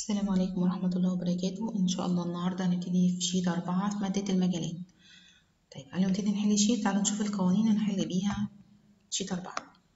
السلام عليكم ورحمة الله وبركاته إن شاء الله النهاردة هنبتدي في شيت أربعة في مادة المجالات طيب قبل ما نبتدي نحل الشيت تعالوا نشوف القوانين اللي هنحل بيها شيت أربعة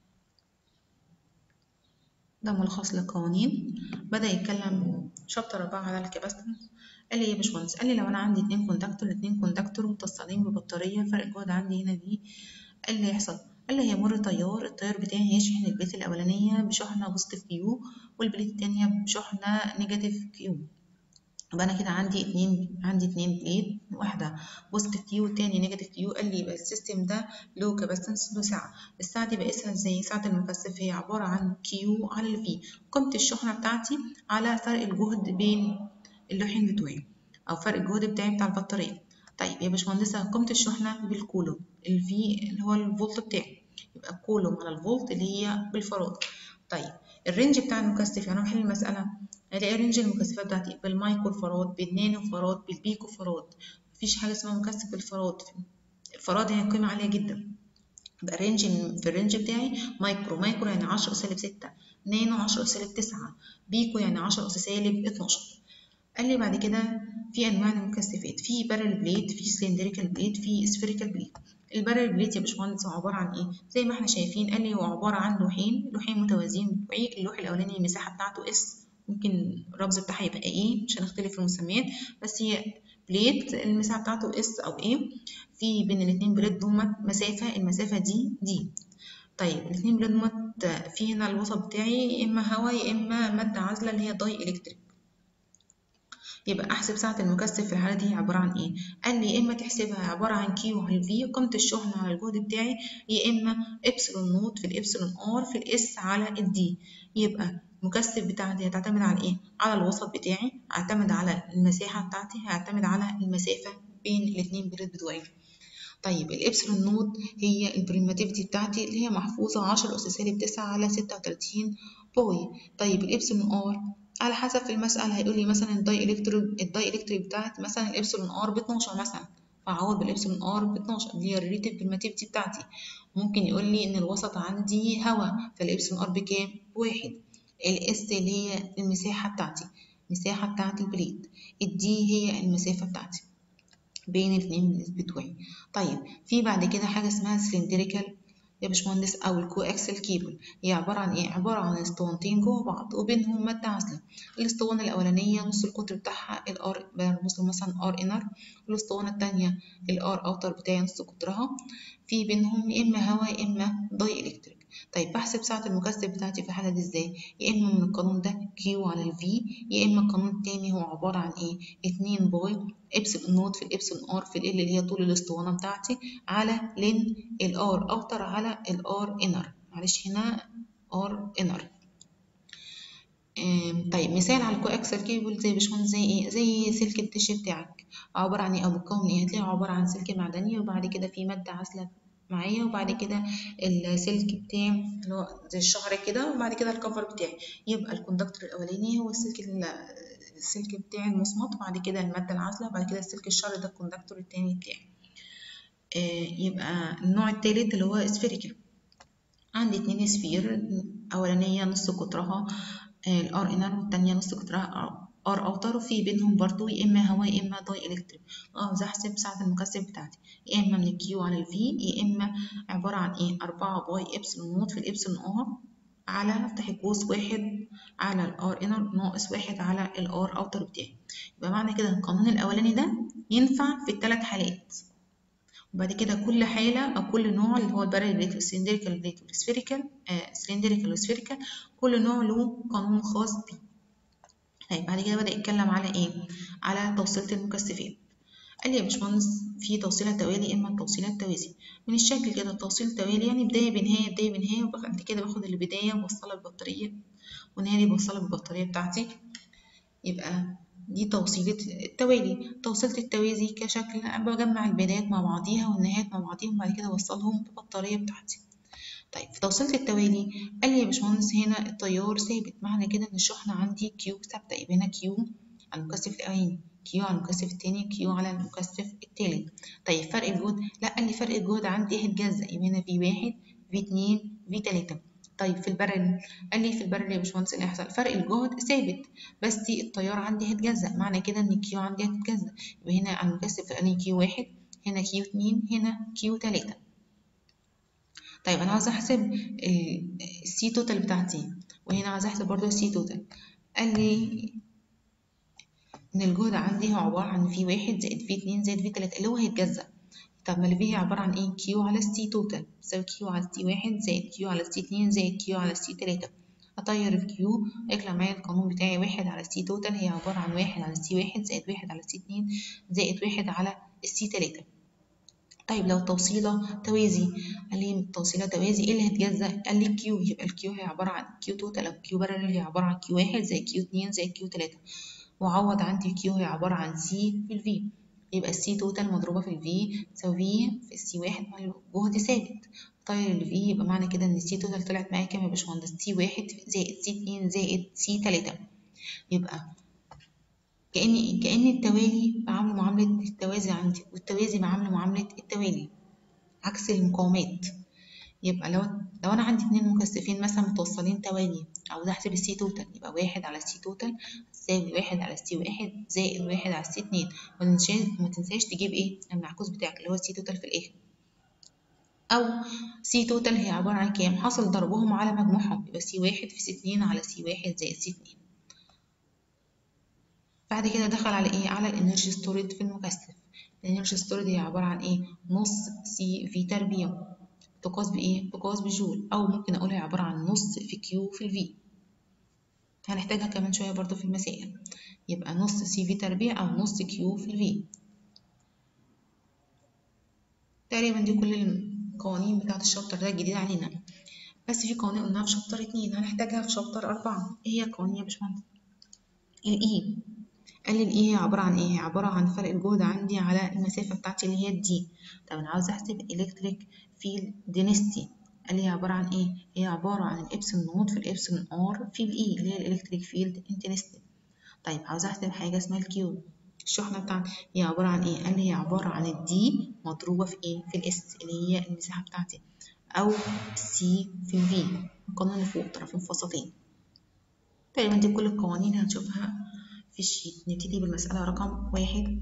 ده ملخص للقوانين بدأ يتكلم شابتر أربعة على الكباستنس قال لي إيه يا باشمهندس قال لي لو أنا عندي اتنين كوندكتور الاتنين كوندكتور متصلين ببطارية فرق الجهد عندي هنا في قال لي يحصل قال لي هيمر تيار التيار بتاعي هيشحن البليت الأولانية بشحنة بوزيتيف كيو والبليت التانية بشحنة نيجاتيف كيو يبقى أنا كده عندي اتنين عندي اتنين بليت واحدة بوزيتيف كيو والتاني نيجاتيف كيو قال لي يبقى السيستم ده له كاباسيتنس له سعة السعة دي بقيسها ازاي سعة المكثف هي عبارة عن كيو على الفي قيمة الشحنة بتاعتي على فرق الجهد بين اللوحين بتوعي أو فرق الجهد بتاعي بتاع البطارية طيب يا باشمهندسة قيمة الشحنة بالكولوم الفي اللي هو الفولت بتاعي يبقى كولوم على الفولت اللي هي بالفراد طيب الرينج بتاع المكثف يعني انا بحل المسألة الاقي رينج المكثفات بتاعتي بالمايكرو فراد بالنانو فراد بالبيكو فراد مفيش حاجة اسمها مكثف الفراد الفراد هي قيمة عالية جدا يبقى الرينج في الرينج بتاعي مايكرو مايكرو يعني 10 سالب 6 نانو 10 سالب 9 بيكو يعني 10 سالب 12 قال لي بعد كده في انواع المكثفات في بارل بليت في سلندريكال بليت في سفيريكال بليت البارل بليت يا باشمهندس هو عباره عن ايه زي ما احنا شايفين قال لي هو عباره عن لوحين لوحين متوازيين بتوعي اللوح الاولاني المساحه بتاعته اس ممكن الرمز بتاعها يبقى ايه مش هنختلف في المسميات بس هي بليت المساحه بتاعته اس او ايه في بين الاثنين بليت دومت مسافه المسافه دي دي طيب الاثنين بليت دومت في هنا الوسط بتاعي يا اما هواء يا اما ماده عازله اللي هي داي الكتريك يبقى احسب سعة المكثف في الحالة دي عبارة عن ايه؟ قال لي يا اما تحسبها عبارة عن كيو على الفي قيمة الشحنة على الجهد بتاعي يا اما ابسلون نوت في الابسلون ار في الاس على الدي يبقى المكثف بتاعتي هتعتمد على ايه؟ على الوسط بتاعي هعتمد على المساحة بتاعتي هعتمد على المسافة بين الاتنين بليت بتوعي طيب الابسلون نوت هي البريماتيفيتي بتاعتي اللي هي محفوظة 10 أس سالب 9 على 36 باي طيب الابسلون ار على حسب في المسألة هيقول لي مثلا الداي الكتريك الداي الكتريك بتاعت مثلا الابسلون ار ب 12 مثلا فاعوض بالابسلون ار ب 12 اللي هي الريليتيف بريماتيفيتي بتاعتي ممكن يقول لي ان الوسط عندي هواء فالابسلون ار بكام؟ بواحد الاس اللي هي المساحة بتاعتي المساحة بتاعت البليد الدي هي المسافة بتاعتي بين الاثنين بتوعي طيب في بعد كده حاجة اسمها سلندريكال يا باشمهندس او الكو اكسل كيبل هي عباره عن ايه عباره عن اسطوانتين جوه بعض وبينهم ماده عازله الاسطوانه الاولانيه نص القطر بتاعها الار برمز مثلا ار انر والاسطوانه الثانيه الار اوتر بتاعي نص قطرها في بينهم يا اما هواء يا اما داي الكتريك طيب بحسب سعة المكثف بتاعتي في الحالة دي ازاي؟ يا اما من القانون ده كيو على الفي يا اما القانون التاني هو عبارة عن ايه؟ اتنين باي ابسلون نوت في الابسلون ار في ال اللي هي طول الاسطوانة بتاعتي على لين الار اوتر على الار انر معلش هنا ار انر طيب مثال على الكو اكسل كيبل زي باشمهندس زي ايه زي سلك التش بتاعك عبارة عن ايه او مكون ايه هتلاقيه عبارة عن سلك معدني وبعد كده في مادة عازلة معايا وبعد كده السلك بتاعي اللي هو زي الشعر كده وبعد كده الكفر بتاعي يبقى الكوندكتور الاولاني هو السلك السلك بتاعي المصمت وبعد كده الماده العازله وبعد كده السلك الشعر ده الكوندكتور التاني بتاعي آه يبقى النوع التالت اللي هو سفيريكال عندي اتنين سفير اولانيه نص قطرها آه الار انر والتانيه نص قطرها ار اوتر وفي بينهم برضو يا اما هواء يا اما داي الكتريك اه احسب سعه المكثف بتاعتي يا اما من الكيو على الفي يا اما عباره عن ايه 4 باي ابسلون نوت في الابسلون ار على افتح قوس واحد على الار انر ناقص واحد على الار اوتر بتاعي يبقى معنى كده القانون الاولاني ده ينفع في الثلاث حالات وبعد كده كل حاله او كل نوع اللي هو البارل بليت والسلندريكال بليت والسفيريكال آه سلندريكال والسفيريكال كل نوع له قانون خاص بيه طيب بعد كده بدأ يتكلم على ايه على توصيلة المكثفات قال لي يا باشمهندس في توصيلة توالي اما التوصيلة التوازي من الشكل كده التوصيل التوالي يعني بداية بنهاية بداية بنهاية وبعد كده باخد البداية وبوصلها بالبطارية والنهاية دي بوصلها بالبطارية بتاعتي يبقى دي توصيلة التوالي توصيلة التوازي كشكل بجمع البدايات مع بعضيها والنهايات مع بعضيهم وبعد كده اوصلهم بالبطارية بتاعتي طيب في توصيلة التوالي قال لي يا باشمهندس هنا التيار ثابت معنى كده ان الشحنة عندي كيو ثابتة يبقى هنا كيو على المكثف الأولاني كيو على المكثف التاني كيو على المكثف التالت طيب فرق الجهد لا قال لي فرق الجهد عندي هيتجزأ يبقى هنا في واحد في اتنين في تلاتة طيب في البرل قال لي في البرل يا باشمهندس اللي هيحصل فرق الجهد ثابت بس التيار عندي هيتجزأ معنى كده ان كيو عندي هتتجزأ يبقى هنا المكثف قال لي كيو واحد هنا كيو اتنين هنا كيو تلاتة طيب انا عاوز احسب السي توتال بتاعتي وهنا عاوز احسب برضو السي توتال قال لي ان الجهد عندي هو عبارة عن في واحد زائد في اتنين زائد في تلاتة اللي هو هيتجزأ طب ما اللي هي عبارة عن ايه كيو على سي توتال تساوي كيو على سي واحد زائد كيو على سي اتنين زائد كيو على سي تلاتة أطير الكيو يطلع معايا القانون بتاعي واحد على سي توتال هي عبارة عن واحد على سي واحد زائد واحد على سي اتنين زائد واحد على السي تلاتة طيب لو التوصيلة توازي قال لي التوصيلة توازي ايه اللي هيتجزأ؟ قال لي كيو يبقى الكيو هي عبارة عن كيو توتال أو كيو بارلل هي عبارة عن كيو واحد زائد كيو اتنين زائد كيو تلاتة وعوض عندي الكيو هي عبارة عن سي في الفي يبقى السي توتال مضروبة في الفي تساوي في في السي واحد مع الجهد ثابت طيب الفي يبقى معنى كده ان السي توتال طلعت معايا كام يا باشمهندس سي واحد زائد سي اتنين زائد سي تلاتة يبقى كأن كأن التوالي بعمل معاملة التوازي عندي والتوازي بعمل معاملة التوالي عكس المقاومات يبقى لو لو انا عندي اتنين مكثفين مثلا متوصلين توالي عاوز احسب السي توتال يبقى واحد على السي توتال تساوي واحد على السي واحد زائد واحد على السي اتنين وما تنساش تجيب ايه المعكوس بتاعك اللي هو السي توتال في الاخر او سي توتال هي عبارة عن كام حاصل ضربهم على مجموعهم يبقى سي واحد في سي اتنين على سي واحد زائد سي اتنين بعد كده دخل على ايه على الانرجي ستوريد في المكثف الانرجي ستوريد هي عبارة عن ايه نص سي في تربيع تقاس بايه تقاس بجول او ممكن اقول هي عبارة عن نص في كيو في الفي هنحتاجها كمان شوية برضو في المسائل يبقى نص سي في تربيع او نص كيو في الفي تقريبا دي كل القوانين بتاعت الشابتر ده الجديد علينا بس في قوانين قلناها في شابتر اتنين هنحتاجها في شابتر أربعة ايه هي القوانين يا باشمهندس الاي قال لي الاي هي عبارة عن ايه هي عبارة عن فرق الجهد عندي على المسافة بتاعتي اللي هي الدي طب انا عاوز احسب الالكتريك فيلد دينستي قال لي هي عبارة عن ايه هي عبارة عن الابسلون نوت في الابسلون ار في الاي اللي هي الالكتريك فيلد انتنستي طيب عاوز احسب حاجة اسمها الكيو الشحنة بتاعتي هي عبارة عن ايه؟ قال لي هي عبارة عن الدي مضروبة في ايه؟ في الاس اللي هي المساحة بتاعتي أو السي في الفي القانون اللي فوق طرفين فاصلتين تقريبا دي كل القوانين هنشوفها في الشيت نبتدي بالمسألة رقم واحد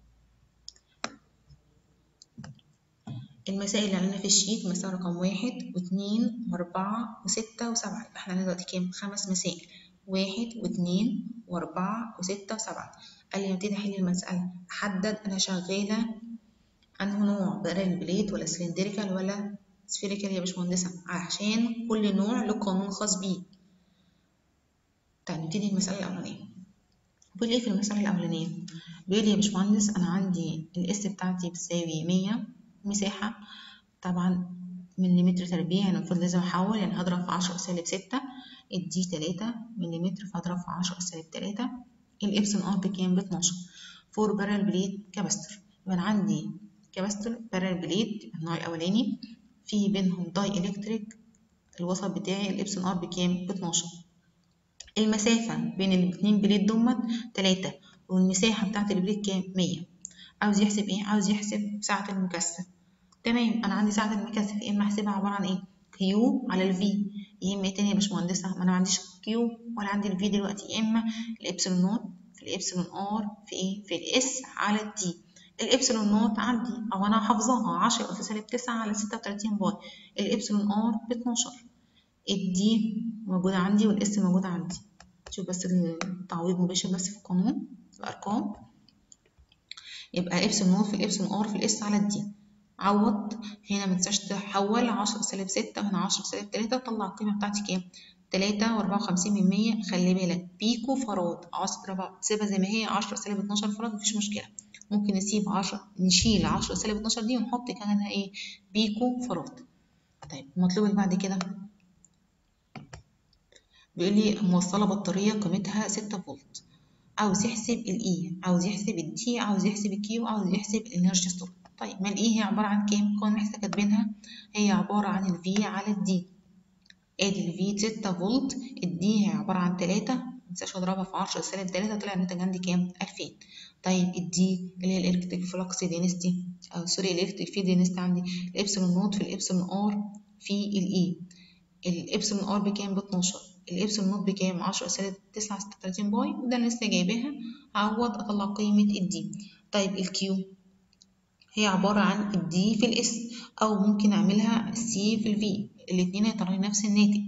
المسائل اللي علينا في الشيت مسألة رقم واحد واثنين وأربعة وستة وسبعة يبقى احنا عندنا دلوقتي كام؟ خمس مسائل واحد واثنين وأربعة وستة وسبعة قال لي ابتدي احل المسألة احدد انا شغالة انه نوع بارل بليت ولا سلندريكال ولا سفيريكال يا باشمهندسة عشان كل نوع له قانون خاص بيه طيب نبتدي المسألة الأولانية بيقول ايه في المسألة الأولانية بيقول لي يا باشمهندس أنا عندي الاس بتاعتي بتساوي مية مساحة طبعا مليمتر تربيع يعني المفروض لازم أحول يعني هضرب في عشرة سالب ستة الدي تلاتة مليمتر فهضرب في عشرة سالب تلاتة الإبسون ار بكام ب 12 فور بارل بليت كاباستور يبقى أنا عندي كاباستور بارل بليت النوع الأولاني في بينهم داي إلكتريك الوسط بتاعي الإبسون ار بكام ب 12 المسافة بين الاتنين بليت دمت تلاتة والمساحة بتاعت البليت كام مية عاوز يحسب ايه عاوز يحسب سعة المكثف تمام أنا عندي سعة المكثف يا إما أحسبها عبارة عن ايه كيو على الفي يا إما ايه تاني يا باشمهندسة ما أنا ما عنديش كيو ولا عندي الفي دلوقتي يا إما الإبسلون نوت في الإبسلون ار في ايه في الإس على التي الإبسلون نوت عندي أو أنا حافظاها عشرة أس سالب تسعة على ستة وتلاتين باي الإبسلون ار باتناشر الدي موجودة عندي والإس موجودة عندي شوف بس التعويض مباشر بس في القانون الأرقام يبقى إبسلون نوت في الإبسلون ار في الإس على الدي عوض هنا متنساش تحول عشرة سالب ستة وهنا عشرة سالب تلاتة طلع القيمة بتاعتي كام؟ تلاتة وأربعة وخمسين من مية خلي بالك بيكو فراد عشرة سيبها زي ما هي عشرة سالب اتناشر فراد مفيش مشكلة ممكن نسيب عشرة نشيل عشرة سالب اتناشر دي ونحط كانها ايه بيكو فراد طيب المطلوب اللي بعد كده بيقول لي موصلة بطارية قيمتها ستة فولت عاوز يحسب الاي عاوز يحسب الدي عاوز يحسب الكيو عاوز يحسب الانرجي ستور طيب ما الاي هي عبارة عن كام؟ كنا احنا كاتبينها هي عبارة عن الفي على الدي ادي الفي ستة فولت الدي هي عبارة عن تلاتة متنساش اضربها في عشرة سالب تلاتة طلع الناتج عندي كام؟ ألفين طيب الدي اللي هي الالكتريك فلكس دينستي أو سوري الالكتريك في دينستي عندي الإبسلون نوت في الإبسلون ار في الإي الابسلون ار بكام ب 12 الابسلون نوت بكام 10 سالب 9 36 باي وده اللي لسه جايباها هعوض اطلع قيمة الدي طيب الكيو هي عبارة عن الدي في الاس او ممكن اعملها سي في الفي الاتنين هيطلعوا لي نفس الناتج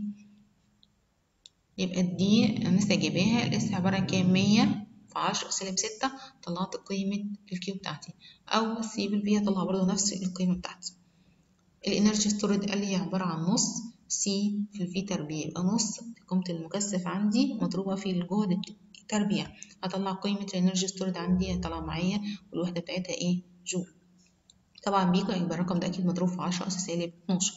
يبقى الدي انا لسه جايباها الاس عبارة عن كام 100 في 10 سالب 6 طلعت قيمة الكيو بتاعتي او سي في الفي هطلع برضه نفس القيمة بتاعتي الانرجي ستورد قال لي عبارة عن نص سي في الفي تربيع يبقى نص قيمة المكثف عندي مضروبة في الجهد تربيع هطلع قيمة الانرجي ستورد عندي هطلع معايا والوحدة بتاعتها ايه جول طبعا بيكو يبقى الرقم ده اكيد مضروب في 10 اس سالب 12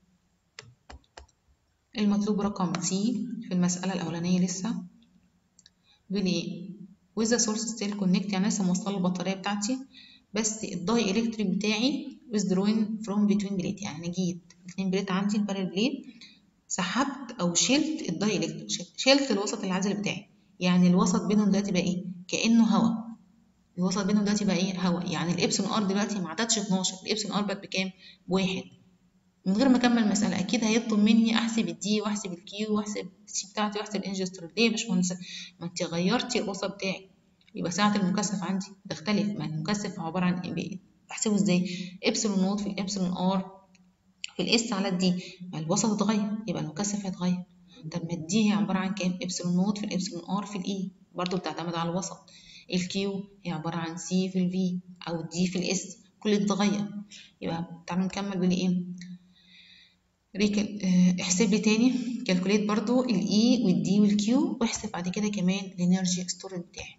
المطلوب رقم سي في المسألة الأولانية لسه بيقول ايه with the source still connect يعني لسه موصلة البطارية بتاعتي بس الداي الكتريك بتاعي withdrawing from between plate يعني انا جيت الاتنين بليت عندي البارل بليت سحبت او شلت الداي الكتريك شلت الوسط العازل بتاعي يعني الوسط بينهم دلوقتي بقى ايه كانه هواء الوسط بينهم دلوقتي بقى ايه هواء يعني الابسون ار دلوقتي ما عدتش 12 الابسون ار بقت بكام بواحد من غير ما اكمل المساله اكيد هيطلب مني احسب الدي واحسب الكيو واحسب السي بتاعتي واحسب الانجستر ليه يا باشمهندس ما انت غيرتي الوسط بتاعي يبقى ساعه المكثف عندي تختلف ما المكثف عباره عن ايه بحسبه ازاي ابسلون نوت في الابسلون ار في الاس على الدي ما الوسط اتغير يبقى المكثف هيتغير طب ما الدي هي عباره عن كام ابسلون نوت في الابسلون ار في الاي برضه بتعتمد على الوسط الكيو هي عباره عن سي في الفي او دي في الاس كل ده اتغير يبقى تعالوا نكمل بنقول ايه ريكل اه احسب لي تاني كالكوليت برضو الاي والدي والكيو واحسب بعد كده كمان الانرجي ستورج بتاعي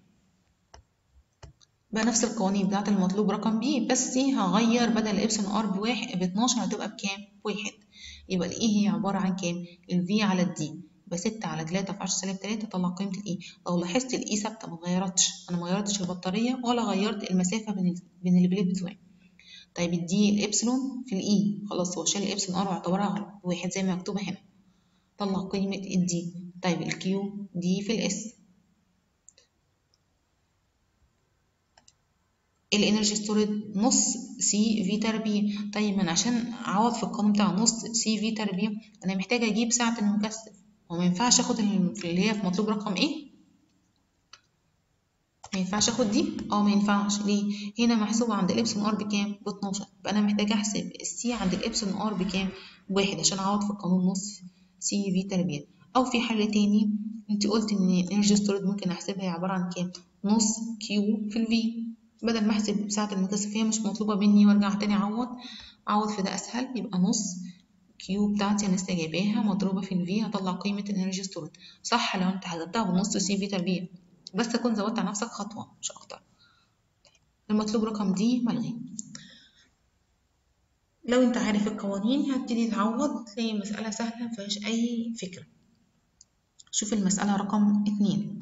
بقى نفس القوانين بتاعت المطلوب رقم بي بس هغير بدل الابسون ار بواحد ب 12 هتبقى بكام؟ بواحد يبقى الاي هي عبارة عن كام؟ الفي على الدي يبقى 6 على 3 في 10 سالب 3 طلع قيمة الاي لو لاحظت الاي ثابتة ما اتغيرتش انا ما غيرتش البطارية ولا غيرت المسافة بين ال... بين البليت بتوعي طيب الدي الابسلون في الاي خلاص هو شال الابسلون ار واعتبرها بواحد زي ما مكتوبة هنا طلع قيمة الدي طيب الكيو دي في الاس الانرجي ستورج نص سي في تربيع طيب ما انا عشان اعوض في القانون بتاع نص سي في تربيع انا محتاجه اجيب سعه المكثف وما ينفعش اخد اللي هي في مطلوب رقم ايه ما ينفعش اخد دي اه ما ينفعش ليه هنا محسوبه عند الابسون ار بكام ب 12 يبقى انا محتاجه احسب السي عند الابسون ار بكام بواحد عشان اعوض في القانون نص سي في تربيع او في حل تاني انت قلت ان الانرجي ستورج ممكن احسبها هي عباره عن كام نص كيو في الفي بدل ما احسب ساعة المكثف هي مش مطلوبة مني وارجع تاني اعوض اعوض في ده اسهل يبقى نص كيو بتاعتي انا لسه جايباها مضروبة في الفي هطلع قيمة الانرجي ستورد صح لو انت حسبتها بنص سي في تربيع بس تكون زودت على نفسك خطوة مش اكتر المطلوب رقم دي ملغي لو انت عارف القوانين هتبتدي تعوض تلاقي المسألة سهلة مفيهاش أي فكرة شوف المسألة رقم اتنين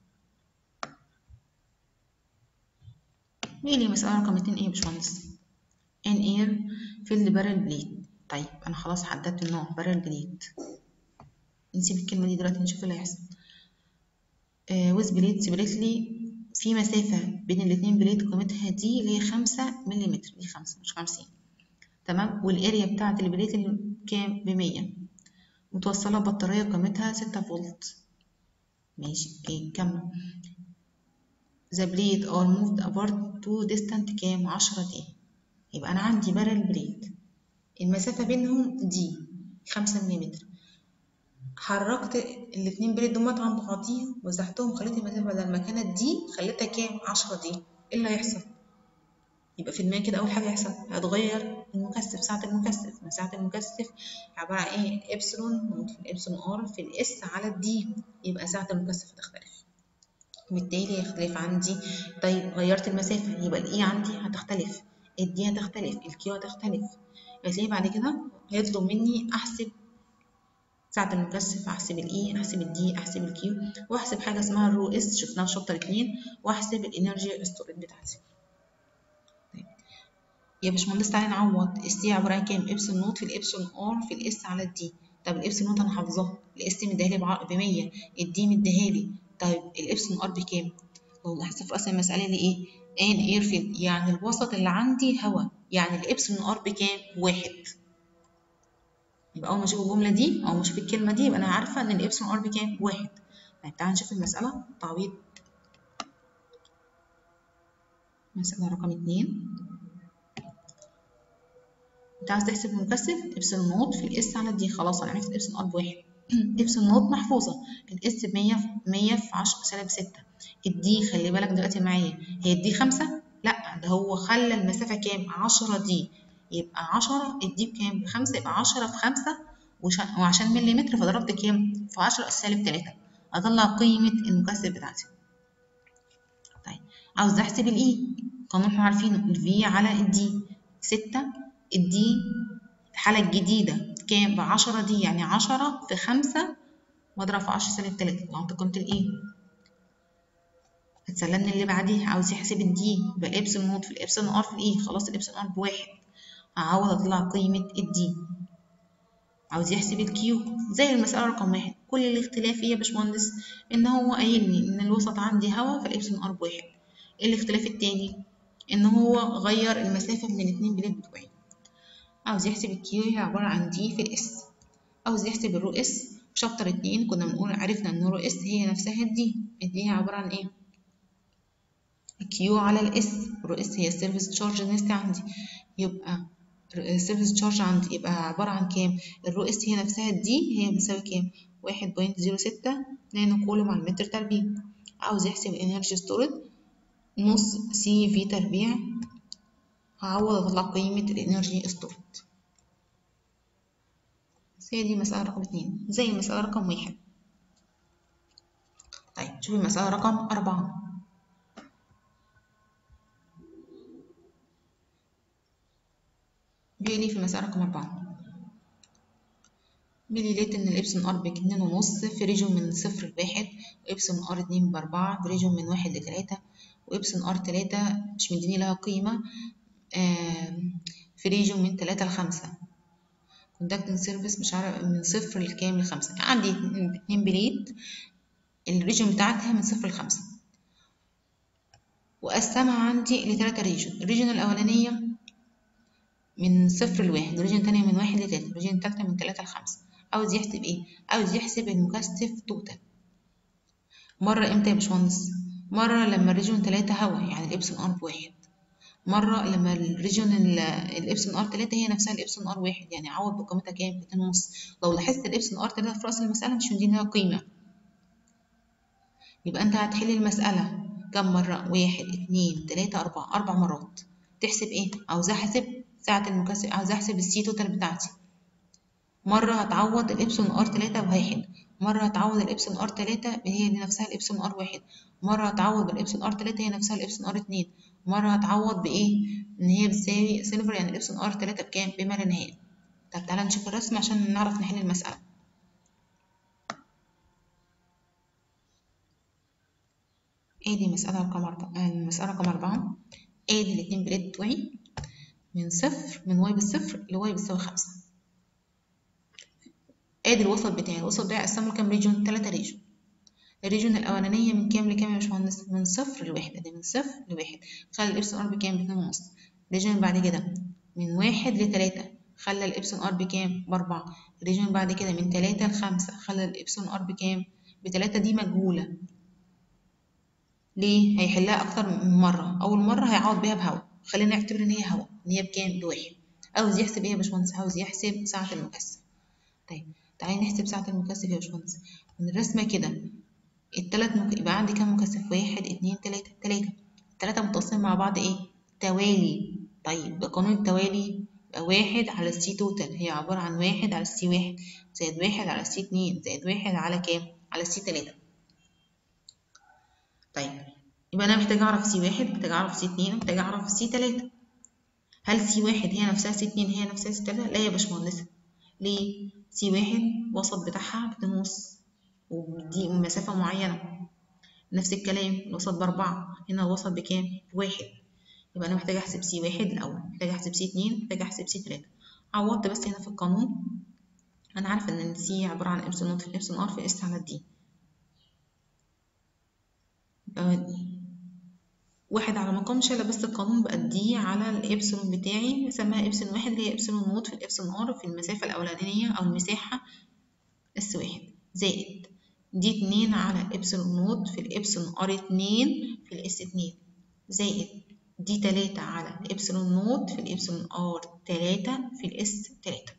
مين لي مسألة رقم اتنين ايه يا باشمهندس ان اير فيلد بارل بليد طيب انا خلاص حددت النوع بارل بليد نسيب الكلمة دي دلوقتي نشوف اللي هيحصل ويز بليد سيبريتلي في مسافة بين الاتنين بليد قيمتها دي اللي هي خمسة مليمتر دي خمسة مش خمسين تمام والاريا بتاعت البليت اللي كام بمية متوصلة بطارية قيمتها ستة فولت ماشي اوكي كمل the blade are moved apart to distant كام عشرة دي يبقى أنا عندي بارل بليد المسافة بينهم دي خمسة مليمتر حركت الاتنين بليد دول عن بعضيهم وزحتهم خليت المسافة بدل ما كانت دي خليتها كام عشرة دي ايه اللي هيحصل؟ يبقى في دماغي كده أول حاجة هيحصل هتغير المكثف ساعة المكثف ساعة المكثف عبارة عن ايه إبسلون في الإبسلون ار في الإس على الدي يبقى ساعة المكثف هتختلف بالتالي يختلف عندي طيب غيرت المسافة يبقى الإي عندي هتختلف الدي هتختلف الكيو هتختلف هتلاقي بعد كده هيطلب مني أحسب ساعة المكثف أحسب الإي أحسب الدي أحسب الكيو وأحسب حاجة اسمها الرو إس شفناها في شابتر اتنين وأحسب الإنرجي ستوريج بتاعتي طيب يا باشمهندس تعالى نعوض السي عبارة عن كام إبسلون نوت في الإبسلون آر في الإس على الدي طب الإبسلون نوت أنا حافظاها الإس مديهالي ب 100 الدي مديهالي طيب الإبسلون ار بكام؟ لو لاحظت في أصل المسألة اللي إيه؟ ان اير فيلد يعني الوسط اللي عندي هواء يعني الإبسلون ار بكام؟ واحد يبقى اول ما اشوف الجمله دي او ما اشوف الكلمه دي يبقى انا عارفه ان الابسلون ار بكام واحد طيب تعالى نشوف المساله تعويض مساله رقم اتنين انت عايز تحسب المكثف ابسلون نوت في الاس على دي خلاص انا عرفت الابسلون ار بواحد ابسلون نوت محفوظه الاس ب 100 100 في 10 سالب 6 الدي خلي بالك دلوقتي معايا هي الدي 5 لا ده هو خلى المسافه كام 10 دي يبقى 10 الدي بكام بخمسة يبقى 10 في 5 وعشان مليمتر فضربت كام في 10 اس سالب 3 اطلع قيمه المكثف بتاعتي طيب عاوز احسب الاي قانون احنا عارفينه الفي على الدي 6 الدي الحالة الجديدة كام بعشرة دي يعني عشرة في خمسة واضرب في عشرة سالب تلاتة لو قيمة الايه هتسلمني اللي بعديه عاوز يحسب الدي يبقى الابسلون نوت في الابسلون ار في الاي خلاص الابسلون ار بواحد هعوض اطلع قيمة الدي عاوز يحسب الكيو زي المسألة رقم واحد كل الاختلاف ايه يا باشمهندس ان هو قايل لي ان الوسط عندي هوا فالابسلون ار بواحد ايه الاختلاف التاني ان هو غير المسافة من الاتنين بلاد بتوعي عاوز يحسب الكيو هي عبارة عن دي في الاس عاوز يحسب الرو اس في شابتر اتنين كنا بنقول عرفنا ان الرو اس هي نفسها الدي الدي هي عبارة عن ايه الكيو على الاس الرو اس هي السيرفيس تشارج دنسيتي عندي يبقى السيرفيس تشارج عندي يبقى عبارة عن كام الرو اس هي نفسها الدي هي بتساوي كام واحد بوينت زيرو ستة نانو كولوم على المتر تربيع عاوز يحسب الانرجي ستورد نص سي في تربيع هعوض اطلع قيمة الانرجي ستورد هي دي مسألة رقم اتنين زي المسألة رقم واحد طيب شوف المسألة رقم أربعة بيقول في المسألة رقم أربعة بيقول لي إن الإبسون آر باتنين ونص في ريجون من صفر لواحد وإبسون آر اتنين بأربعة في ريجون من واحد لتلاتة وإبسون آر تلاتة مش مديني لها قيمة في ريجون من تلاتة لخمسة كوندكتنج سيرفيس مش عارف من صفر لكام لخمسة عندي اتنين بليد الريجون بتاعتها من صفر لخمسة وقسمها عندي لتلاتة ريجون الريجون الأولانية من صفر لواحد الريجون التانية من واحد لتلاتة الريجون التالتة من تلاتة لخمسة عاوز يحسب ايه؟ عاوز يحسب المكثف توتال مرة امتى يا باشمهندس؟ مرة لما الريجون تلاتة هوا يعني الإبسون ار بواحد مرة لما الريجون الإبسون ار تلاتة هي نفسها الإبسون ار واحد يعني عوض بقيمتها كام؟ باتنين ونص لو لاحظت الإبسون ار تلاتة في رأس المسألة مش مدينها قيمة يبقى أنت هتحل المسألة كم مرة؟ واحد اتنين تلاتة أربعة أربع مرات تحسب ايه؟ عاوز أحسب ساعة المكثف عاوز أحسب السي توتال بتاعتي مرة هتعوض الإبسون ار تلاتة بواحد مرة هتعوض الإبسون ار تلاتة هي دي نفسها الإبسون ار واحد مرة هتعوض بالإبسون ار تلاتة هي نفسها الإبسون ار اتنين مرة هتعوض بإيه؟ إن هي بتساوي سيلفر يعني الإبسون ار تلاتة بكام؟ بما لا نهاية طب تعالى نشوف الرسم عشان نعرف نحل المسألة ادي مسألة رقم أربعة المسألة رقم أربعة ادي الاتنين بلاد بتوعي من صفر من واي بالصفر لواي بتساوي خمسة ادي الوسط بتاعي الوسط بتاعي اقسمه لكام ريجون تلاتة ريجون الريجون الاولانيه من كام لكام يا باشمهندس من صفر لواحد ادي من صفر لواحد خلي الابسون ار بكام باتنين ونص الريجون بعد كده من واحد لتلاتة خلى الابسون ار بكام باربعة الريجون بعد كده من تلاتة لخمسة خلى الابسون ار بكام بتلاتة دي مجهولة ليه هيحلها اكتر من مرة اول مرة هيعوض بيها بهوا خلينا نعتبر ان هي هوا ان هي بكام بواحد عاوز يحسب ايه يا باشمهندس عاوز يحسب ساعة المكثف طيب تعالي نحسب ساعة المكثف يا باشمهندس من الرسمة كده التلات مك... يبقى عندي كام مكثف واحد اتنين تلاتة تلاتة التلاتة متصلين مع بعض ايه توالي طيب بقانون التوالي يبقى واحد على السي توتال هي عبارة عن واحد على السي واحد زائد واحد على السي اتنين زائد واحد على كام على السي تلاتة طيب يبقى أنا محتاجة أعرف سي واحد محتاجة أعرف سي اتنين محتاجة أعرف سي تلاتة هل سي واحد هي نفسها سي اتنين هي نفسها سي تلاتة؟ لا يا باشمهندسة ليه؟ سي واحد وسط بتاعها باتنين ونص ودي مسافة معينة نفس الكلام الوسط بأربعة هنا الوسط بكام؟ بواحد يبقى أنا محتاجة أحسب سي واحد الأول محتاجة أحسب سي اتنين محتاجة أحسب سي تلاتة عوضت بس هنا في القانون أنا عارفة إن السي عبارة عن إبسون نوت في إبسون آر في إس على دي واحد على مقام شالة بس القانون بأديه على الإبسلون بتاعي بسميها إبسلون واحد اللي هي إبسلون نوت في الإبسلون آر في المسافة الأولانية أو المساحة اس واحد زائد دي اتنين على إبسلون نوت في الإبسلون آر اتنين في الإس اتنين زائد دي تلاتة على الإبسلون نوت في الإبسلون آر تلاتة في الإس تلاتة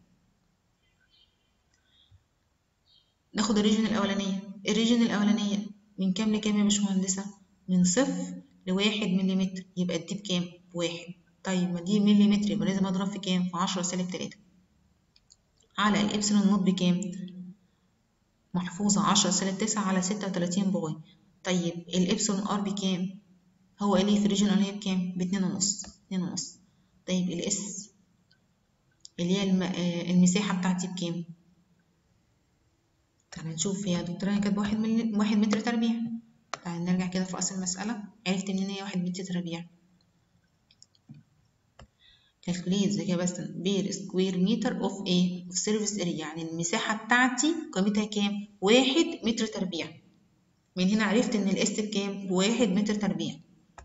ناخد الريجن الأولانية الريجن الأولانية من كام لكام يا باشمهندسة؟ من صفر لواحد مليمتر يبقى دي بكام؟ بواحد طيب ما دي مليمتر يبقى لازم أضرب في كام؟ في عشرة سالب تلاتة على الإبسلون نوت بكام؟ محفوظة عشرة سالب تسعة على ستة وتلاتين باي طيب الإبسلون آر بكام؟ هو قال لي في الريجن الأولانية بكام؟ باتنين ونص اتنين ونص طيب الإس اللي هي الم... المساحة بتاعتي بكام؟ تعالى نشوف هي دكتورة هي كاتبة واحد, مل... واحد متر تربيع تعالى نرجع كده في أصل المسألة عرفت منين هي واحد متر تربيع calculate the capacitance per square meter of a of surface area يعني المساحة بتاعتي قيمتها كام؟ واحد متر تربيع من هنا عرفت إن الإس بكام؟ بواحد متر تربيع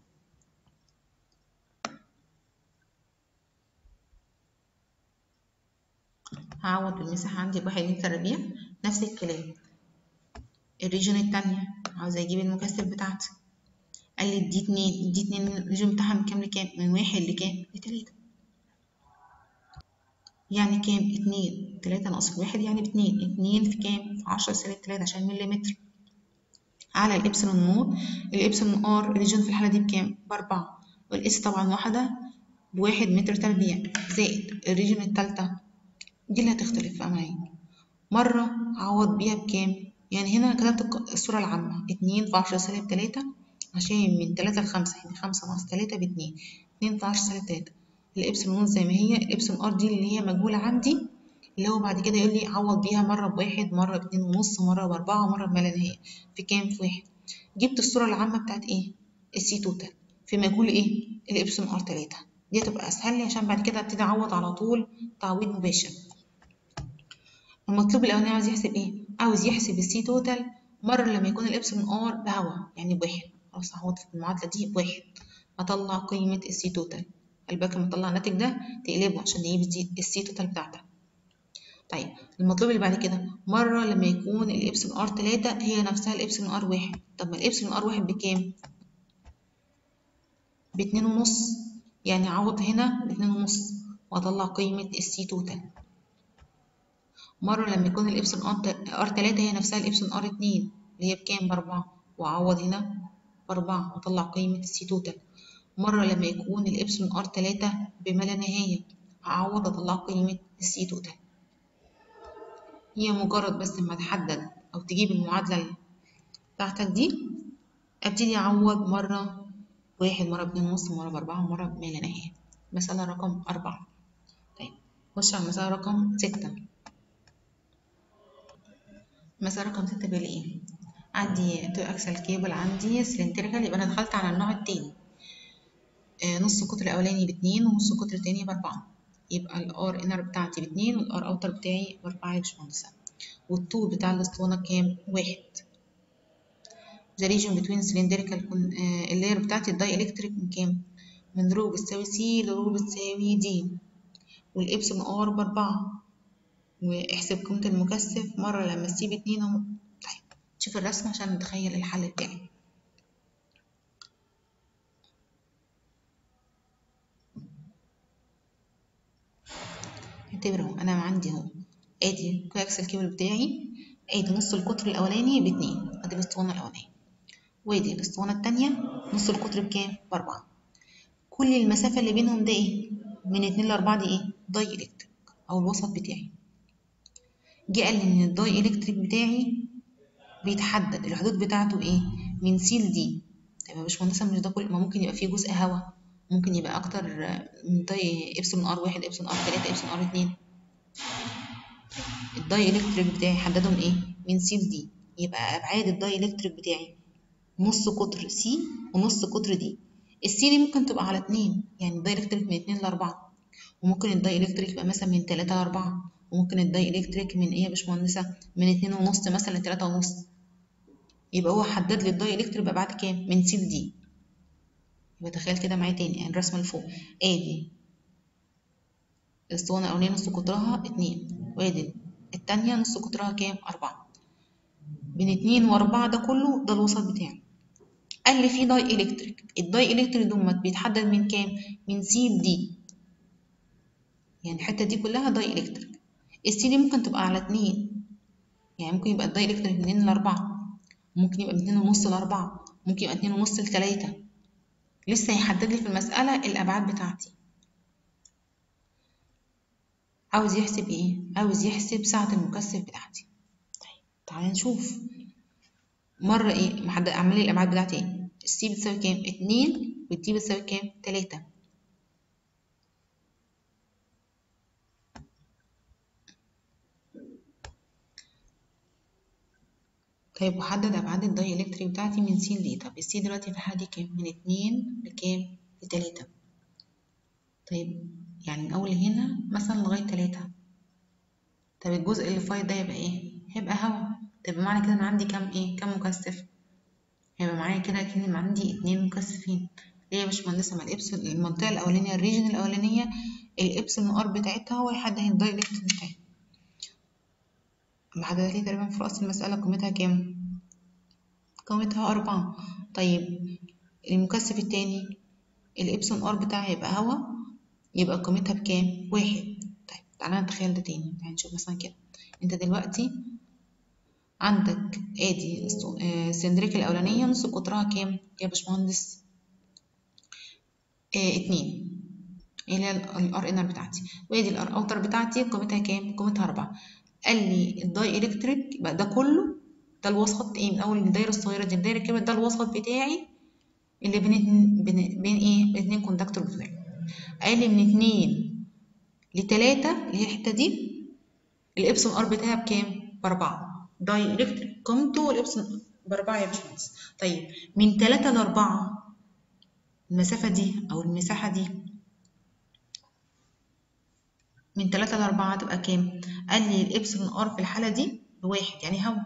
هعوض بالمساحة عندي بواحد متر تربيع نفس الكلام الريجن التانية عاوزة أجيب المكثف بتاعتي قال لي دي اتنين دي اتنين الريجن بتاعها من كام لكام؟ من واحد لكام؟ لتلاتة يعني كام؟ اتنين تلاتة ناقص واحد يعني باتنين اتنين في كام؟ في عشرة سالب تلاتة عشان مليمتر على الإبسلون نوت الإبسلون آر الريجن في الحالة دي بكام؟ بأربعة والإس طبعا واحدة بواحد متر تربيع زائد الريجن التالتة دي اللي هتختلف بقى معايا مرة عوض بيها بكام؟ يعني هنا أنا كتبت الصورة العامة اتنين في عشرة سالب تلاتة عشان من تلاتة لخمسة يعني خمسة ناقص تلاتة باتنين اتنين في عشرة سالب تلاتة الإبسلون زي ما هي الإبسلون آر دي اللي هي مجهولة عندي اللي هو بعد كده يقول لي عوض بيها مرة بواحد مرة باتنين ونص مرة بأربعة مرة بما لا نهاية في كام؟ في واحد جبت الصورة العامة بتاعت إيه؟ السي توتال في مجهول إيه؟ الإبسلون آر تلاتة دي هتبقى أسهل لي عشان بعد كده أبتدي أعوض على طول تعويض مباشر المطلوب الأولاني عاوز يحسب إيه؟ عاوز يحسب السي توتال مرة لما يكون الإبسلون آر بهوا يعني بواحد خلاص هعوض في المعادلة دي بواحد أطلع قيمة السي توتال الباقي لما أطلع الناتج ده تقلبه عشان تجيب السي توتال بتاعتك طيب المطلوب اللي بعد كده مرة لما يكون الإبسلون آر تلاتة هي نفسها الإبسلون آر واحد طب ما الإبسلون آر واحد بكام؟ باتنين ونص يعني أعوض هنا باتنين ونص وأطلع قيمة السي توتال مرة لما يكون الإبسلون آر تلاتة هي نفسها الإبسلون آر اتنين اللي هي بكام؟ بأربعة وأعوض هنا بأربعة وأطلع قيمة السي توتال مرة لما يكون الإبسلون آر تلاتة بما لا نهاية هعوض أطلع قيمة السي توتال هي مجرد بس ما تحدد أو تجيب المعادلة بتاعتك دي أبتدي أعوض مرة واحد مرة باتنين ونص مرة بأربعة مرة بما لا نهاية مسألة رقم أربعة طيب خش على المسألة رقم ستة مسألة رقم ستة بيقول إيه عندي تو أكسل كيبل عندي سلندريكال يبقى أنا دخلت على النوع التاني آه نص قطر الأولاني باتنين ونص قطر التاني بأربعة يبقى الار انر بتاعتي باتنين والار اوتر بتاعي بأربعة يا باشمهندسة والطول بتاع الاسطوانة كام؟ واحد the region between cylindrical uh, اللاير بتاعتي الداي الكتريك من كام؟ من رو بتساوي سي لرو بتساوي دي والإبسلون ار بأربعة واحسب قيمة المكثف مرة لما السي باتنين اهو طيب شوف الرسم عشان نتخيل الحل بتاعي اعتبره انا عندي اهو ادي كواكسل كيبل بتاعي ادي نص القطر الاولاني باتنين ادي الاسطوانه الاولانيه وادي الاسطوانه التانية نص القطر بكام باربعة كل المسافه اللي بينهم ده ايه من اتنين لاربعة دي ايه داي الكتريك او الوسط بتاعي جه قال لي ان الداي الكتريك بتاعي بيتحدد الحدود بتاعته ايه من سي لدي طيب يا باشمهندسه مش ده كل ما ممكن يبقى فيه جزء هوا ممكن يبقى اكتر من داي ابسلون ار واحد ابسلون ار تلاتة ابسلون ار اتنين الداي الكتريك بتاعي حددهم ايه من سي لدي يبقى ابعاد الداي الكتريك بتاعي نص قطر سي ونص قطر دي السي دي ممكن تبقى على اتنين يعني الداي الكتريك من اتنين لاربعة وممكن الداي الكتريك يبقى مثلا من تلاتة لاربعة وممكن الداي الكتريك من ايه يا باشمهندسة من اتنين ونص مثلا لتلاتة ونص يبقى هو حدد لي الداي الكتريك بأبعاد كام من سي لدي يبقى تخيل كده معايا تاني يعني الرسمة اللي فوق ادي الاسطوانة الأولانية نص قطرها اتنين وادي التانية نص قطرها كام؟ أربعة بين اتنين وأربعة ده كله ده الوسط بتاعي قال لي في داي إلكتريك الداي إلكتريك دوت بيتحدد من كام؟ من سي لدي يعني الحتة دي كلها داي إلكتريك السي دي ممكن تبقى على اتنين يعني ممكن يبقى الداي إلكتريك من اتنين لأربعة ممكن يبقى من اتنين ونص لأربعة ممكن يبقى اتنين ونص لتلاتة لسه هيحدد لي في المسألة الأبعاد بتاعتي عاوز يحسب ايه؟ عاوز يحسب سعة المكثف بتاعتي طيب تعالى نشوف مرة ايه محدد اعمل لي الأبعاد بتاعتي ايه؟ السي بتساوي كام؟ اتنين والدي بتساوي كام؟ تلاتة طيب وحدد أبعاد الداي إلكتريك بتاعتي من س ل طب السي دلوقتي في الحالة دي كام؟ من اتنين لكام؟ لتلاتة طيب يعني من أول هنا مثلا لغاية تلاتة طب الجزء اللي فايض ده يبقى ايه؟ هيبقى هوا طب معنى كده أنا عندي كام ايه؟ كام مكثف؟ هيبقى معايا كده كأن عندي اتنين مكثفين ليه يا باشمهندسة ما الإبسلون المنطقة الأولانية الريجن الأولانية الإبسلون ار بتاعتها هو يحدد الداي إلكتريك بتاعي محددة لي تقريبا في رأس المسألة قيمتها كام؟ قيمتها أربعة طيب المكثف التاني الإبسون ار بتاعها هيبقى هوا يبقى قيمتها بكام؟ واحد طيب تعالى نتخيل ده تاني تعالى نشوف مثلا كده انت دلوقتي عندك ادي السندريك الأولانية نص قطرها كام يا باشمهندس؟ اه اتنين اللي هي الار انر بتاعتي وادي الار اوتر بتاعتي قيمتها كام؟ قيمتها أربعة قال لي الداي الكتريك يبقى ده كله ده الوسط ايه من اول الدايره الصغيره دي الدايره الكبيره ده الوسط بتاعي اللي بين بين, بين ايه بين اتنين كوندكتور بتوعي قال لي من اتنين لتلاتة اللي هي الحته دي الابسون ار بتاعها بكام باربعة داي الكتريك قيمته الابسون باربعة يا باشمهندس طيب من تلاتة لأربعة المسافة دي أو المساحة دي من تلاتة لأربعة تبقى كام؟ قال لي الإبسلون آر في الحالة دي بواحد يعني هوا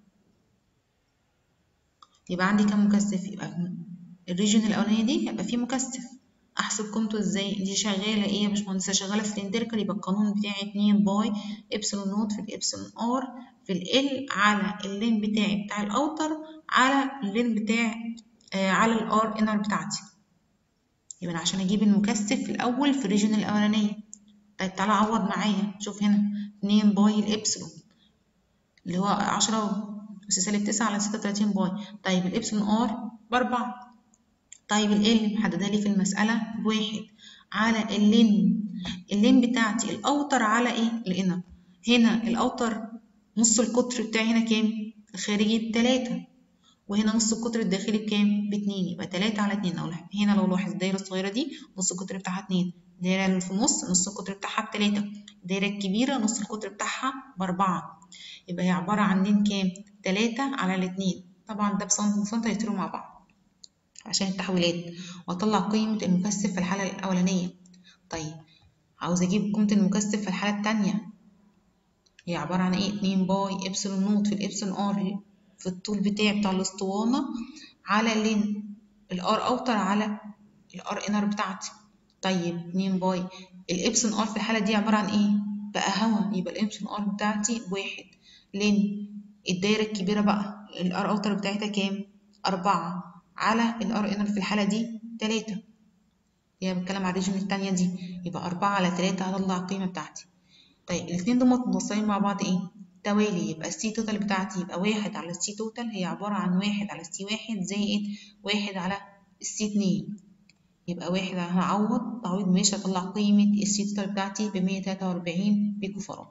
يبقى عندي كام مكثف؟ يبقى الريجن الأولانية دي يبقى فيه مكثف أحسب قيمته إزاي؟ دي شغالة إيه يا باشمهندسة؟ شغالة سلندريكال يبقى القانون بتاعي اتنين باي إبسلون نوت في الإبسلون آر في ال على اللين بتاعي بتاع الأوتر على اللين بتاع آه على الآر إنر بتاعتي يبقى أنا عشان أجيب المكثف في الأول في الريجن الأولانية طيب تعالى عوض معايا شوف هنا اتنين باي الإبسلون اللي هو عشرة أس سالب تسعة على ستة وتلاتين باي طيب الإبسلون آر بأربعة طيب ال محددها لي في المسألة بواحد على اللين اللين بتاعتي الأوتر على إيه؟ الإنر هنا الأوتر نص القطر بتاعي هنا كام؟ الخارجي بتلاتة وهنا نص القطر الداخلي بكام؟ باتنين يبقى تلاتة على اتنين أو هنا لو لاحظ الدايرة الصغيرة دي نص القطر بتاعها اتنين الدايرة اللي في النص نص القطر بتاعها بتلاتة الدايرة الكبيرة نص القطر بتاعها بأربعة يبقى هي عبارة عن لين كام؟ تلاتة على الاتنين طبعا ده بسنتي يطيروا مع بعض عشان التحويلات وأطلع قيمة المكثف في الحالة الأولانية طيب عاوز أجيب قيمة المكثف في الحالة التانية هي عبارة عن إيه؟ اتنين باي إبسلون نوت في الإبسلون آر في الطول بتاعي بتاع الأسطوانة على لين الآر أوتر على الآر إنر بتاعتي طيب اتنين باي الإبسلون آر في الحالة دي عبارة عن إيه؟ بقى هوا يبقى الإبسلون آر بتاعتي بواحد لين الدايرة الكبيرة بقى الآر أوتر بتاعتها كام؟ أربعة على الار انر في الحالة دي تلاتة يعني بتكلم على الريجن التانية دي يبقى أربعة على تلاتة هطلع القيمة بتاعتي طيب الاتنين دول متوصلين مع بعض ايه؟ توالي يبقى السي توتال بتاعتي يبقى واحد على السي توتال هي عبارة عن واحد على السي واحد زائد واحد على السي اتنين يبقى واحد هعوض تعويض ماشي هطلع قيمة السي توتال بتاعتي بمية تلاتة وأربعين بيكو فراد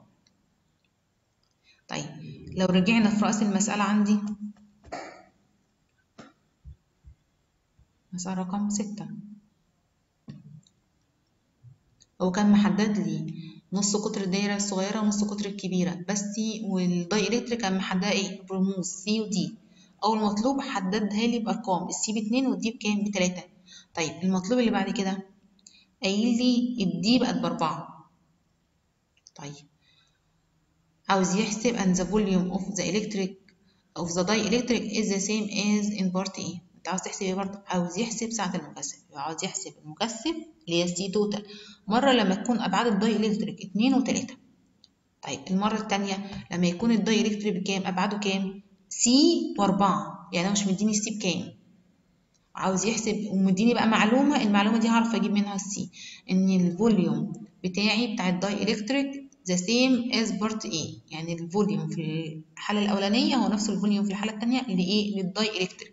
طيب لو رجعنا في رأس المسألة عندي مسألة رقم ستة هو كان محدد لي نص قطر الدايرة الصغيرة ونص قطر الكبيرة بس والداي إلكتريك كان محددها إيه برموز سي ودي أول مطلوب حددها لي بأرقام السي باتنين والدي بكام بتلاتة طيب المطلوب اللي بعد كده قايل لي الدي بقت بأربعة طيب عاوز يحسب and the volume of the electric of the dielectric is the same as in part A انت عاوز تحسب ايه برضه عاوز يحسب سعه المكثف يبقى عاوز يحسب المكثف اللي هي السي توتال مره لما تكون ابعاد الداي الكتريك 2 و3 طيب المره الثانيه لما يكون الداي الكتريك بكام ابعاده كام سي و4 يعني هو مش مديني السي بكام عاوز يحسب ومديني بقى معلومه المعلومه دي هعرف اجيب منها السي ان الفوليوم بتاعي بتاع الداي الكتريك the same as part A يعني الفوليوم في الحالة الأولانية هو نفس الفوليوم في الحالة الثانية لإيه؟ للداي إلكتريك.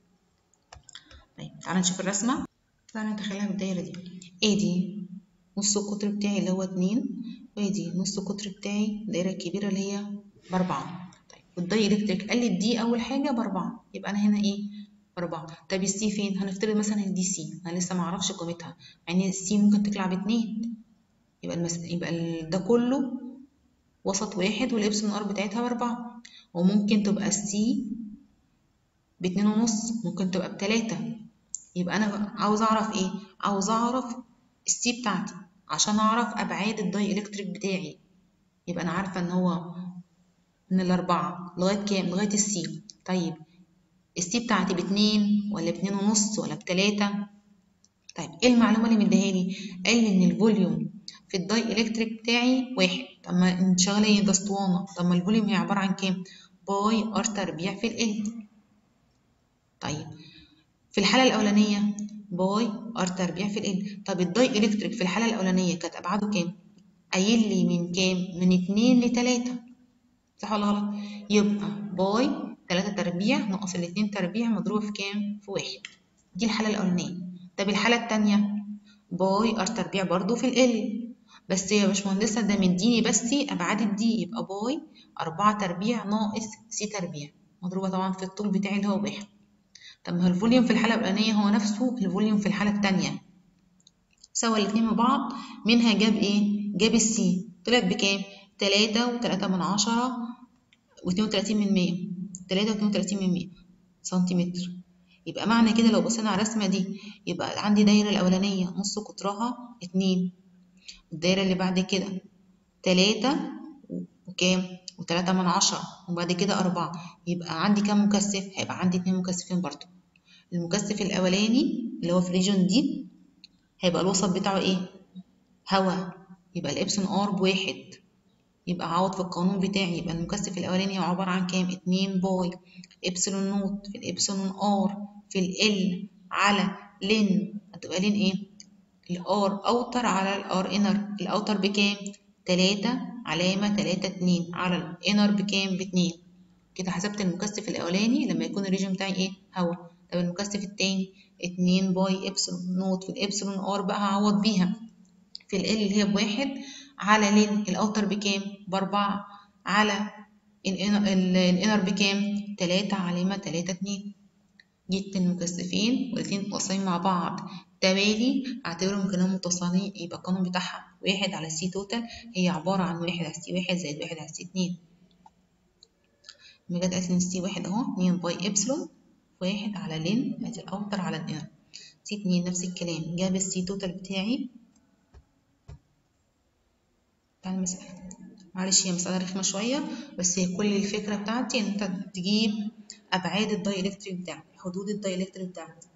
طيب تعالى نشوف الرسمة تعالى نتخيلها بالدايرة دي ادي نص القطر بتاعي اللي هو اتنين وادي نص القطر بتاعي الدايرة الكبيرة اللي هي بأربعة طيب والداي إلكتريك قال لي الدي أول حاجة بأربعة يبقى أنا هنا إيه؟ بأربعة طب السي فين؟ هنفترض مثلا الدي سي أنا لسه معرفش قيمتها يعني السي ممكن تطلع باتنين يبقى المس... يبقى ده كله وسط واحد والإبسلون ار بتاعتها بأربعة وممكن تبقى السي باتنين ونص ممكن تبقى بتلاتة يبقى أنا عاوز أعرف إيه؟ عاوز أعرف السي بتاعتي عشان أعرف أبعاد الداي إلكتريك بتاعي يبقى أنا عارفة إن هو من الأربعة لغاية كام؟ لغاية السي طيب السي بتاعتي باتنين ولا باتنين ونص ولا بتلاتة طيب ايه المعلومة اللي مديهالي؟ قال لي إن الفوليوم في الداي إلكتريك بتاعي واحد طب ما انت شغالة ايه ده اسطوانة طب ما الفوليوم هي عبارة عن كام؟ باي ار تربيع في ال طيب في الحالة الأولانية باي ار تربيع في ال طب الداي إلكتريك في الحالة الأولانية كانت أبعاده كام؟ قايل لي من كام؟ من اتنين لتلاتة صح ولا غلط؟ يبقى باي تلاتة تربيع ناقص الاتنين تربيع مضروب في كام؟ في واحد دي الحالة الأولانية طب الحالة التانية باي ار تربيع برضو في ال بس يا باشمهندسة ده مديني بس أبعاد الدي يبقى باي أربعة تربيع ناقص سي تربيع مضروبة طبعا في الطول بتاعي اللي هو واحد طب ما هو الفوليوم في الحالة الأولانية هو نفسه الفوليوم في الحالة التانية سوى الاتنين مع بعض منها جاب ايه؟ جاب السي طلعت بكام؟ تلاتة وتلاتة من عشرة واتنين وتلاتين من مية تلاتة واتنين وتلاتين من مية سنتيمتر يبقى معنى كده لو بصينا على الرسمة دي يبقى عندي دايرة الأولانية نص قطرها اتنين الدايرة اللي بعد كده تلاتة وكام؟ وتلاتة من عشرة وبعد كده أربعة يبقى عندي كام مكثف؟ هيبقى عندي اتنين مكثفين برضه المكثف الأولاني اللي هو في الريجون دي هيبقى الوسط بتاعه إيه؟ هوا يبقى الإبسون آر بواحد يبقى عوض في القانون بتاعي يبقى المكثف الأولاني هو عبارة عن كام؟ اتنين باي إبسلون نوت في الإبسلون آر في ال على لين هتبقى لين إيه؟ الار اوتر على الار انر الاوتر بكام تلاتة علامة تلاتة اتنين على الانر بكام باتنين كده حسبت المكثف الاولاني لما يكون الريجن بتاعي ايه هوا طب المكثف التاني اتنين باي ابسلون نوت في الابسلون ار بقى هعوض بيها في ال اللي هي بواحد على لين الاوتر بكام باربعة على الانر بكام تلاتة علامة تلاتة اتنين جبت المكثفين والاتنين متوصلين مع بعض توالي اعتبرهم كانهم متصلين يبقى القانون بتاعها واحد على سي توتال هي عبارة عن واحد على سي واحد زائد واحد على سي اتنين لما جت قالت لي سي واحد اهو اتنين باي ابسلون واحد على لين ادي الاوتر على الانر سي اتنين نفس الكلام جاب السي توتال بتاعي بتاع المسألة معلش هي مسألة رخمة شوية بس هي كل الفكرة بتاعتي ان انت تجيب ابعاد الداي الكتريك بتاعك حدود الداي الكتريك بتاعك